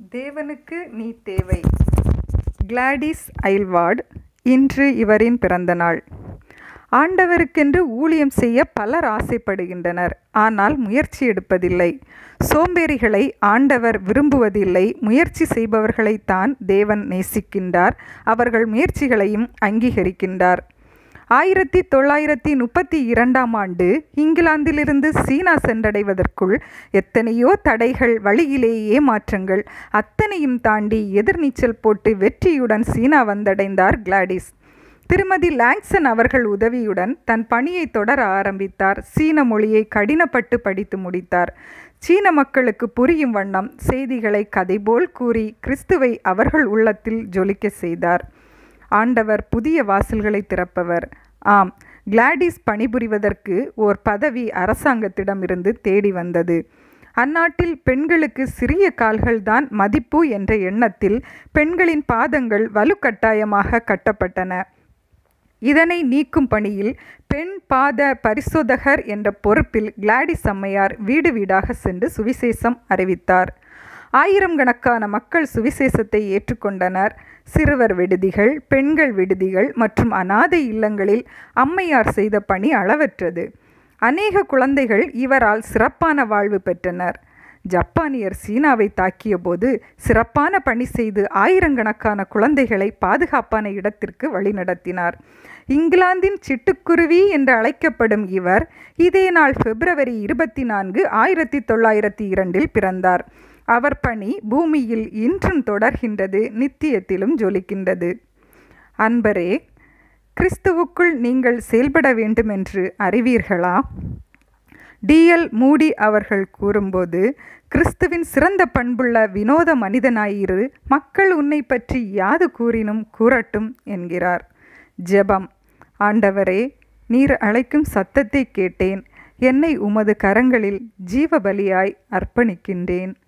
தேவனுக்கு நீ தேவை கிளாடிஸ் ஐல்வார்ட் இன்று இவரின் பிறந்த நாள் ஆண்டவருக்கென்று ஊழியம் செய்ய பலர் ஆசைப்படுகின்றனர் ஆனால் முயற்சி எடுப்பதில்லை சோம்பேறிகளை ஆண்டவர் விரும்புவதில்லை முயற்சி செய்பவர்களைத்தான் தேவன் நேசிக்கின்றார் அவர்கள் முயற்சிகளையும் அங்கீகரிக்கின்றார் ஆயிரத்தி தொள்ளாயிரத்தி முப்பத்தி இரண்டாம் ஆண்டு இங்கிலாந்திலிருந்து சீனா சென்றடைவதற்குள் எத்தனையோ தடைகள் வழியிலேயே மாற்றங்கள் அத்தனையும் தாண்டி எதிர்நீச்சல் போட்டு வெற்றியுடன் சீனா வந்தடைந்தார் கிளாடிஸ் திருமதி லாங்சன் அவர்கள் உதவியுடன் தன் பணியை தொடர ஆரம்பித்தார் சீன மொழியை கடினப்பட்டு படித்து முடித்தார் சீன மக்களுக்கு புரியும் வண்ணம் செய்திகளை கதைபோல் கூறி கிறிஸ்துவை அவர்கள் உள்ளத்தில் ஜொலிக்க செய்தார் ஆண்டவர் புதிய வாசல்களை திறப்பவர் ஆம் கிளாடிஸ் பணிபுரிவதற்கு ஓர் பதவி அரசாங்கத்திடமிருந்து தேடி வந்தது அந்நாட்டில் பெண்களுக்கு சிறிய கால்கள்தான் மதிப்பு என்ற எண்ணத்தில் பெண்களின் பாதங்கள் வலுக்கட்டாயமாக கட்டப்பட்டன இதனை நீக்கும் பணியில் பெண் பாத பரிசோதகர் என்ற பொறுப்பில் கிளாடிஸ் அம்மையார் வீடு வீடாக சென்று சுவிசேஷம் அறிவித்தார் ஆயிரம் கணக்கான மக்கள் சுவிசேஷத்தை ஏற்றுக்கொண்டனர் சிறுவர் விடுதிகள் பெண்கள் விடுதிகள் மற்றும் அனாதை இல்லங்களில் அம்மையார் செய்த பணி அளவற்றது அநேக குழந்தைகள் இவரால் சிறப்பான வாழ்வு பெற்றனர் ஜப்பானியர் சீனாவை தாக்கிய போது சிறப்பான பணி செய்து ஆயிரக்கணக்கான குழந்தைகளை பாதுகாப்பான இடத்திற்கு வழிநடத்தினார் இங்கிலாந்தின் சிட்டுக்குருவி என்று அழைக்கப்படும் இவர் இதே நாள் பிப்ரவரி இருபத்தி நான்கு ஆயிரத்தி தொள்ளாயிரத்தி இரண்டில் பிறந்தார் அவர் பணி பூமியில் இன்றும் தொடர்கின்றது நித்தியத்திலும் ஜொலிக்கின்றது அன்பரே கிறிஸ்துவுக்குள் நீங்கள் செயல்பட வேண்டுமென்று அறிவீர்களா டிஎல் மூடி அவர்கள் கூறும்போது கிறிஸ்துவின் சிறந்த பண்புள்ள வினோத மனிதனாயிரு மக்கள் உன்னை பற்றி யாது கூறினும் கூறட்டும் என்கிறார் ஜெபம் ஆண்டவரே நீர் அழைக்கும் சத்தத்தை கேட்டேன் என்னை உமது கரங்களில் ஜீவபலியாய் அர்ப்பணிக்கின்றேன்